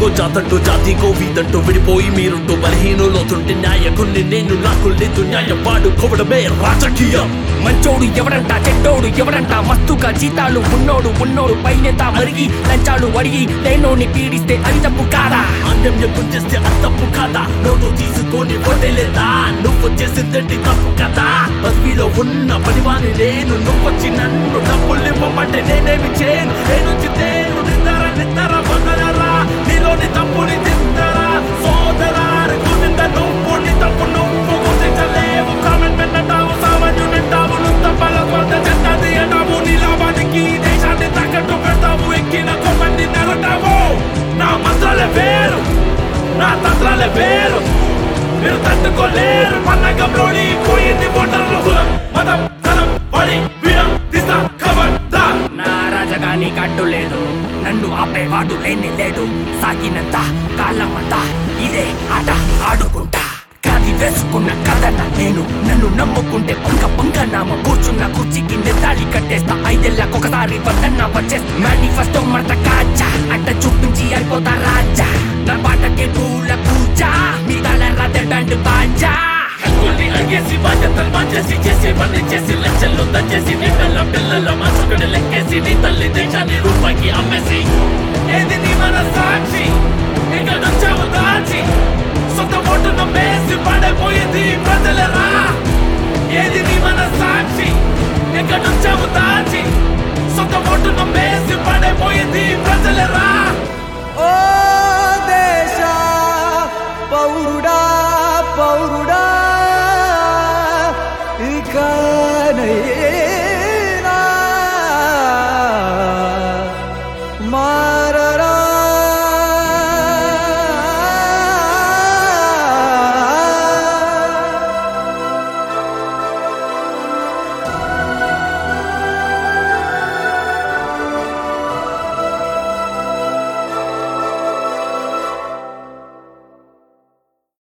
జాతికో జాతంటూ జాతికో వీధంటూ విడిపోయి మీరుంటూ బలహీనులవుతుంటే నాయకుణ్ణి నేను నాకు లేదు న్యాయం వాడుకోవడమే రాజకీయం మంచోడు ఎవడంట చెడ్డోడు ఎవడంట మస్తుగా జీతాలు ఉన్నోడు ఉన్నోడు పైనెత మరిగి లంచాలు అడిగి లేనోని పీడిస్తే అది తప్పు కాదా అన్యం ఎక్కువ చేస్తే అది తప్పు కదా నోటు తీసుకొని కొట్టలేదా నువ్వు చేసిందంటే తప్పు కదా బస్వీలో ఉన్న పనివాని నేను నువ్వొచ్చి నన్ను డబ్బులు ఇవ్వమంటే నేనేమి చేయను నేను చిత్తేను నిద్ర నిద్ర పొందరా నీలోని తప్పుని తిందరా సోదరా కుదింద నువ్వు నీ తప్పు నువ్వు గుర్తించలేవు కామెంట్ పెట్టావు సామాన్యునింటావు నువ్వు పల కొంత చెత్తది అంటావు నీ లాభానికి దేశాన్ని తగ్గట్టు పెడతావు ఎక్కిన కొమ్మంది నెరటావు నా మంత్రాలే వేరు నా తంత్రాలే వేరు మీరు తట్టుకోలేరు పన్నగంలోని పోయింది ఓటర్లు కులం మతం ధనం పడి వీరం దిశ ఖబర్దార్ నా రాజగాని కట్టు లేదు నన్ను ఆపేవాడు లేని లేడు సాగినంత కాలమంతా ఇదే ఆట ఆడుకుంటా కాది వేసుకున్న కథన నేను నన్ను నమ్ముకుంటే పొంగ పొంగ నామ కూర్చున్న కుర్చీకి నెత్తాలి కట్టేస్తా ఐదేళ్ళకు ఒకసారి వద్దన్న వచ్చేస్తా మేనిఫెస్టో మడత కాచా అట్ట చూపించి అయిపోతా రాజా నా పాటకి పూల పూజ మీ తల రాత డండ్ బాజా హక్కుల్ని అడిగేసి బాధ్యతలు మార్చేసి చేసి పని చేసి లక్షల్లో దంచేసి నీ పిల్ల పిల్లల మనసుకడ లెక్కేసి నీ తల్లి దేశాన్ని రూపాయికి అమ్మేసి ఏది నీ మన సాక్షి ఇక్కడ వచ్చావు దాచి సొంత ఓటు నమ్మేసి పడైపోయింది ప్రజలరా ఏది నీ మన సాక్షి ఇక్కడ వచ్చావు దాచి సొంత ఓటు నమ్మేసి పడైపోయింది ప్రజలరా ఓ దేశ పౌరుడా పౌరుడా ఇక నైనా మా